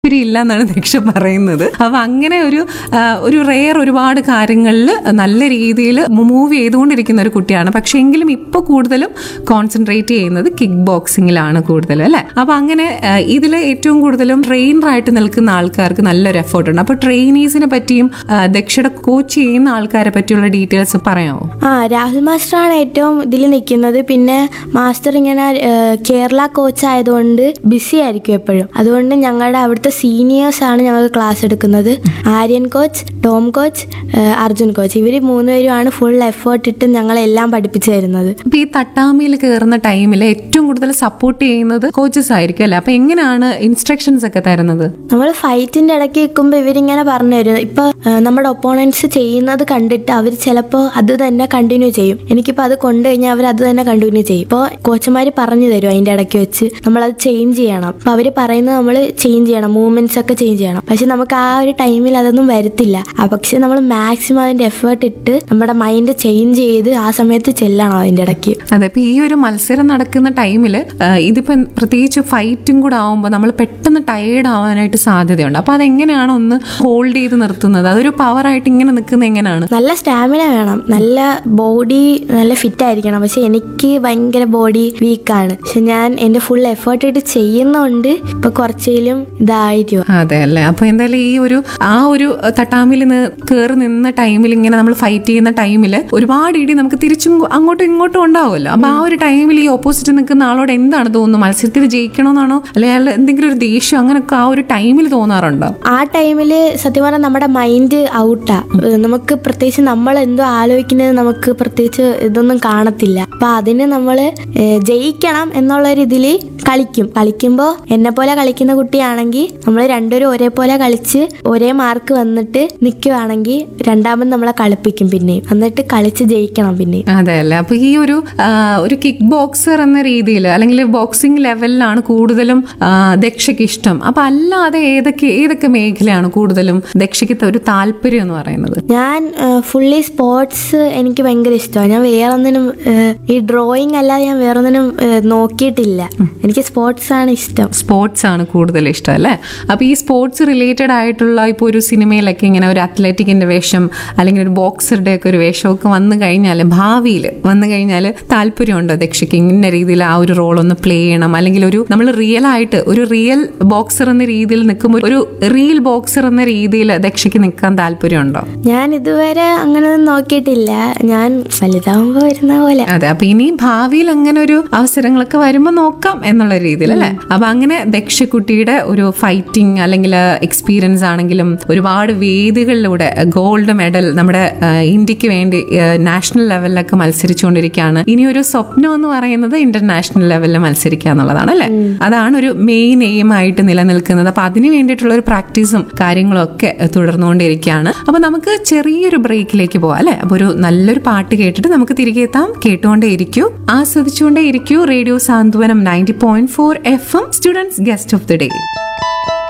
താല്പര്യം ഇല്ല എന്നാണ് ദീക്ഷ പറയുന്നത് അപ്പൊ അങ്ങനെ ഒരു ആ, ഒരു റെയർ ഒരുപാട് കാര്യങ്ങളിൽ നല്ല രീതിയിൽ മൂവ് ചെയ്തുകൊണ്ടിരിക്കുന്ന ഒരു കുട്ടിയാണ് പക്ഷെ എങ്കിലും ഇപ്പൊ കൂടുതലും കോൺസെൻട്രേറ്റ് ചെയ്യുന്നത് കിക്ക് ബോക്സിങ്ങിലാണ് കൂടുതലും അല്ലെ അപ്പൊ അങ്ങനെ ഇതിൽ ഏറ്റവും കൂടുതലും ട്രെയിനർ ആയിട്ട് നിൽക്കുന്ന ആൾക്കാർക്ക് നല്ലൊരു എഫേർട്ട് ഉണ്ട് അപ്പൊ ട്രെയിനീസിനെ പറ്റിയും ആ, ദക്ഷയുടെ കോച്ച് ചെയ്യുന്ന ആൾക്കാരെ പറ്റിയുള്ള ഡീറ്റെയിൽസ് പറയാമോ ആ രാഹുൽ മാസ്റ്ററാണ് ഏറ്റവും ഇതിൽ നിൽക്കുന്നത് പിന്നെ മാസ്റ്റർ ഇങ്ങനെ ഏഹ്, കേരള കോച്ച് ആയതുകൊണ്ട് ബിസി ആയിരിക്കും എപ്പോഴും അതുകൊണ്ട് ഞങ്ങളുടെ അവിടുത്തെ സീനിയേഴ്സ് ആണ് ഞങ്ങൾക്ക് ക്ലാസ് എടുക്കുന്നത് ആര്യൻ കോച്ച് ടോം കോച്ച് ഏഹ്, അർജുൻ കോച്ച് ഇവർ മൂന്നുപേരുമാണ് ഫുൾ എഫേർട്ട് ഇട്ട് ഞങ്ങളെല്ലാം പഠിപ്പിച്ചു തരുന്നത് ഇപ്പൊ ഈ തട്ടാമിയിൽ കയറുന്ന ടൈമിൽ ഏറ്റവും കൂടുതൽ സപ്പോർട്ട് ചെയ്യുന്നത് കോച്ചസ് ആയിരിക്കും അല്ലെ അപ്പൊ എങ്ങനെയാണ് ഇൻസ്ട്രക്ഷൻസ് ഒക്കെ തരുന്നത് നമ്മൾ ഫൈറ്റിന്റെ ഇടയ്ക്ക് നിൽക്കുമ്പോൾ ഇവരിങ്ങനെ പറഞ്ഞു തരും ഇപ്പൊ ആ, നമ്മുടെ ഒപ്പോണൻസ് ചെയ്യുന്നത് കണ്ടിട്ട് അവർ ചിലപ്പോൾ അത് തന്നെ കണ്ടിന്യൂ ചെയ്യും എനിക്കിപ്പോൾ അത് കൊണ്ടു കഴിഞ്ഞാൽ അവർ അത് തന്നെ കണ്ടിന്യൂ ചെയ്യും ഇപ്പോൾ കോച്ചുമാർ പറഞ്ഞു തരും അതിന്റെ ഇടയ്ക്ക് വെച്ച് നമ്മളത് ചേഞ്ച് ചെയ്യണം അപ്പൊ അവർ പറയുന്നത് നമ്മൾ ചേഞ്ച് ചെയ്യണം മൂവ്മെന്റ്സ് ഒക്കെ ചേഞ്ച് ചെയ്യണം പക്ഷെ നമുക്ക് ആ ഒരു ടൈമിൽ അതൊന്നും വരത്തില്ല ആ പക്ഷെ നമ്മൾ മാക്സിമം അതിന്റെ എഫേർട്ട് ഇട്ട് നമ്മുടെ മൈൻഡ് ചേഞ്ച് ചെയ്ത് ആ സമയത്ത് ചെല്ലണം അതിന്റെ ഇടയ്ക്ക് അതെ ഇപ്പൊ ഈ ഒരു മത്സരം നടക്കുന്ന ടൈമിൽ ഇതിപ്പോ പ്രത്യേകിച്ച് ഫൈറ്റും കൂടെ ആവുമ്പോൾ നമ്മൾ പെട്ടെന്ന് ടയേർഡ് ആവാനായിട്ട് സാധ്യതയുണ്ട് അപ്പൊ അതെങ്ങനെയാണ് ഒന്ന് ഹോൾഡ് ചെയ്ത് നിർത്തുന്നത് അതൊരു പവർ ആയിട്ട് ഇങ്ങനെ നിൽക്കുന്നത് എങ്ങനെയാണ് നല്ല സ്റ്റാമിന വേണം നല്ല ബോഡി നല്ല ഫിറ്റ് ആയിരിക്കണം പക്ഷെ എനിക്ക് ഭയങ്കര ബോഡി വീക്കാണ് പക്ഷെ ഞാൻ എന്റെ ഫുൾ എഫേർട്ട് ഇട്ട് ചെയ്യുന്നോണ്ട് ഇപ്പൊ കുറച്ചേലും ഇതായിരിക്കും അതെ അല്ലേ അപ്പൊ എന്തായാലും ഈ ഒരു ആ ഒരു തട്ടാമിൽ കയറി നിന്ന ടൈമിൽ ഇങ്ങനെ നമ്മൾ ഫൈറ്റ് ചെയ്യുന്ന ടൈമിൽ ഒരുപാട് ഇടി നമുക്ക് തിരിച്ചും അങ്ങോട്ടും ഇങ്ങോട്ടും ഉണ്ടാവുമല്ലോ അപ്പൊ ആ ഒരു ടൈമിൽ ഈ ഓപ്പോസിറ്റ് നിൽക്കുന്ന ആളോട് എന്താണ് തോന്നുന്നത് മത്സരത്തിൽ ജയിക്കണമെന്നാണോ അല്ലെങ്കിൽ അയാൾ എന്തെങ്കിലും ഒരു ദേഷ്യം അങ്ങനെയൊക്കെ ആ ഒരു ടൈമിൽ തോന്നാറുണ്ടോ ആ ടൈമില് സത്യം പറഞ്ഞാൽ നമ്മുടെ മൈൻഡ് ഔട്ടാ നമുക്ക് പ്രത്യേകിച്ച് നമ്മൾ എന്തോ ആലോചിക്കുന്നത് നമുക്ക് പ്രത്യേകിച്ച് ഇതൊന്നും കാണത്തില്ല അപ്പൊ അതിന് നമ്മൾ ജയിക്കണം എന്നുള്ള ഒരു ഇതില് കളിക്കും കളിക്കുമ്പോൾ എന്നെ പോലെ കളിക്കുന്ന കുട്ടിയാണെങ്കിൽ നമ്മൾ രണ്ടുപേരും ഒരേപോലെ കളിച്ച് ഒരേ മാർക്ക് വന്നിട്ട് നിൽക്കുവാണെങ്കിൽ രണ്ടാമത് നമ്മളെ കളിപ്പിക്കും പിന്നെയും എന്നിട്ട് കളിച്ച് ജയിക്കണം പിന്നെയും അതെ അല്ലേ അപ്പൊ ഈ ഒരു ആ, ഒരു കിക്ക് ബോക്സർ എന്ന രീതിയിൽ അല്ലെങ്കിൽ ബോക്സിംഗ് ലെവലിലാണ് കൂടുതലും ആ, ദക്ഷയ്ക്ക് ഇഷ്ടം അപ്പൊ അല്ലാതെ ഏതൊക്കെ ഏതൊക്കെ മേഖലയാണ് കൂടുതലും ദക്ഷയ്ക്ക് ഒരു താല്പര്യം എന്ന് പറയുന്നത് ഞാൻ ഫുള്ളി സ്പോർട്സ് എനിക്ക് ഭയങ്കര ഇഷ്ടമാണ് ഞാൻ വേറൊന്നിനും ഏഹ്, ഈ ഡ്രോയിങ് അല്ലാതെ ഞാൻ വേറൊന്നിനും ഏഹ്, നോക്കിയിട്ടില്ല എനിക്ക് സ്പോർട്സ് ആണ് ഇഷ്ടം സ്പോർട്സ് ആണ് കൂടുതൽ ഇഷ്ടം അല്ലേ അപ്പൊ ഈ സ്പോർട്സ് റിലേറ്റഡ് ആയിട്ടുള്ള ഇപ്പോൾ ഒരു സിനിമയിലൊക്കെ ഇങ്ങനെ ഒരു അത്ലറ്റിക്കിന്റെ വേഷം അല്ലെങ്കിൽ ഒരു ബോക്സറുടെ ഒക്കെ ഒരു വേഷമൊക്കെ വന്നു കഴിഞ്ഞാൽ ഭാവിയിൽ വന്നു കഴിഞ്ഞാൽ താല്പര്യമുണ്ടോ ദക്ഷയ്ക്ക് ഇന്ന രീതിയിൽ ആ ഒരു റോൾ ഒന്ന് പ്ലേ ചെയ്യണം അല്ലെങ്കിൽ ഒരു നമ്മൾ റിയൽ ആയിട്ട് ഒരു റിയൽ ബോക്സർ എന്ന രീതിയിൽ നിൽക്കുമ്പോൾ ഒരു റിയൽ ബോക്സർ എന്ന രീതിയിൽ ദക്ഷയ്ക്ക് നിൽക്കാൻ താല്പര്യമുണ്ടോ ഞാൻ ഇതുവരെ അങ്ങനെ ഒന്നും നോക്കിയിട്ടില്ല ഞാൻ വലുതാവുമ്പോൾ വരുന്ന പോലെ അതെ അപ്പൊ ഇനി ഭാവിയിൽ അങ്ങനെ ഒരു അവസരങ്ങളൊക്കെ വരുമ്പോൾ നോക്കാം എന്നുള്ള രീതിയിൽ അല്ലെ അപ്പൊ അങ്ങനെ ദക്ഷക്കുട്ടിയുടെ ഒരു ഫൈറ്റിംഗ് അല്ലെങ്കിൽ എക്സ്പീരിയൻസ് ആണെങ്കിലും ഒരുപാട് വേദികളിലൂടെ ഗോൾഡ് മെഡൽ നമ്മുടെ ആ, ഇന്ത്യക്ക് വേണ്ടി നാഷണൽ ലെവലിലൊക്കെ മത്സരിച്ചുകൊണ്ടിരിക്കുകയാണ് ഇനി ഒരു സ്വപ്നം എന്ന് പറയുന്നത് ഇന്റർനാഷണൽ ലെവലിൽ മത്സരിക്കുക എന്നുള്ളതാണ് അല്ലെ അതാണ് ഒരു മെയിൻ എയിം ആയിട്ട് നിലനിൽക്കുന്നത് അപ്പൊ അതിന് വേണ്ടിയിട്ടുള്ള ഒരു പ്രാക്ടീസും കാര്യങ്ങളും ഒക്കെ തുടർന്നുകൊണ്ടിരിക്കുകയാണ് അപ്പൊ നമുക്ക് ചെറിയൊരു ബ്രേക്കിലേക്ക് പോവാം അല്ലെ അപ്പൊ ഒരു നല്ലൊരു പാട്ട് കേട്ടിട്ട് നമുക്ക് തിരികെ എത്താം കേട്ടുകൊണ്ടേ ഇരിക്കൂ ആസ്വദിച്ചുകൊണ്ടേ ഇരിക്കൂ radio Santhwanam ninety point four F M students guest of the day